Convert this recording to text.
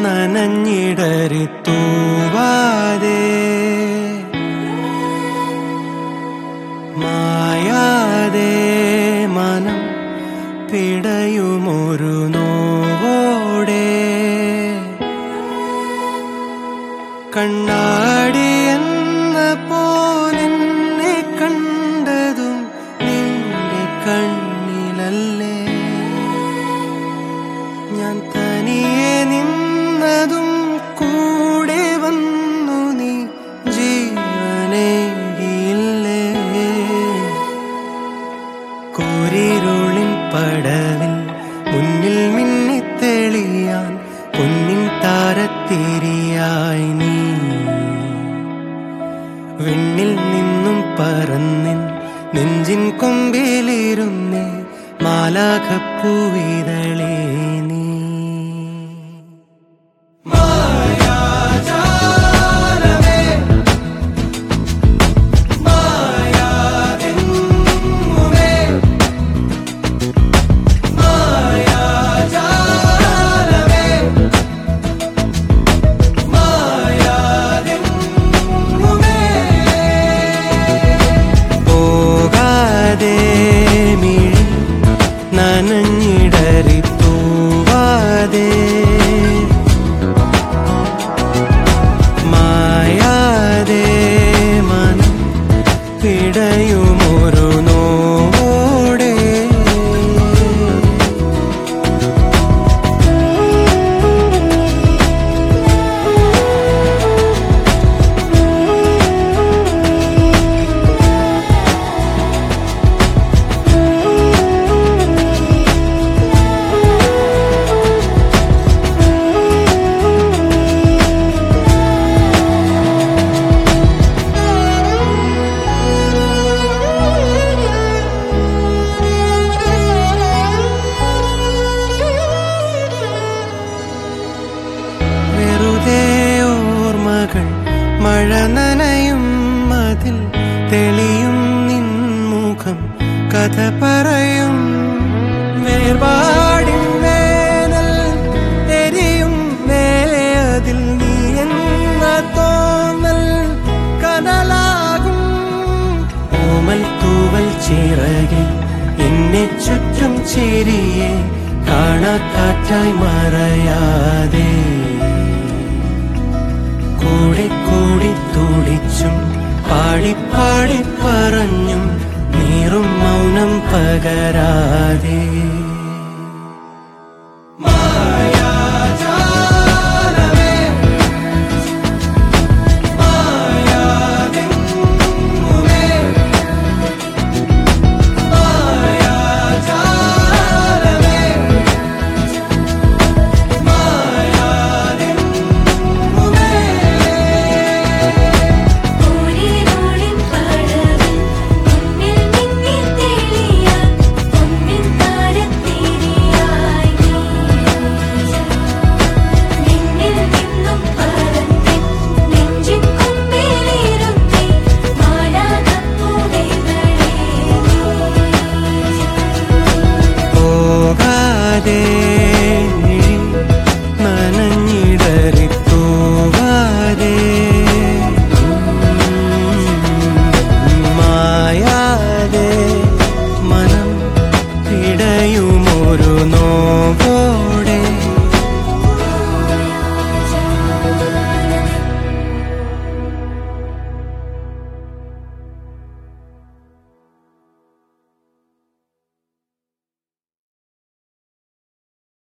നനഞ്ഞിടറി തൂവാതെ മായാതെ മനം പിടയുമൊരു നോവോടെ കണ്ണാടി എന്ന പോലെന്നെ കണ്ടതും നിന്റെ കണ്ണിലല്ലേ ഞാൻ തനിയെ നിന്നതും കൂടെ വന്നു നീ ജീവനേകിയില്ലേ കൂരിരുളിൻ പടവിൽ മുന്നിൽ മിന്നിത്തെളിയാൻ പൊന്നിൻ താരത്തിരിയായി നീ വിണ്ണിൽ നിന്നും പറന്നിൻ നെഞ്ചിൻ കൊമ്പിലിരുന്നേ മാലാഖപ്പൂവിതളേ നീ മായാജാലമേ മായാതെങ്ങുമേ മായാജാലമേ മായാതെങ്ങുമേ പോകാതെ മിഴി നനഞ്ഞിടറി തൂവാതെ മായാതെ മനം പിടയുമൊരു നോടെ വെറുതെ ഓർമ്മകൾ മഴ നനയും അതിൽ തെളിയും നിൻമുഖം കഥ പറയും വേർപാടിൻ വേനൽ എരിയും മേലെ അതിൽ നീ എന്ന തോന്നൽ കനലാകും ഓമൽ തൂവൽ ചിറകിൽ എന്നെ ചുറ്റും ചിരിയെ കാണാക്കാറ്റായി മറയാതെ കൂടി കൂടി തുടിച്ചും പാടി പാടി പറഞ്ഞും നീറും മൗനം പകരാതെ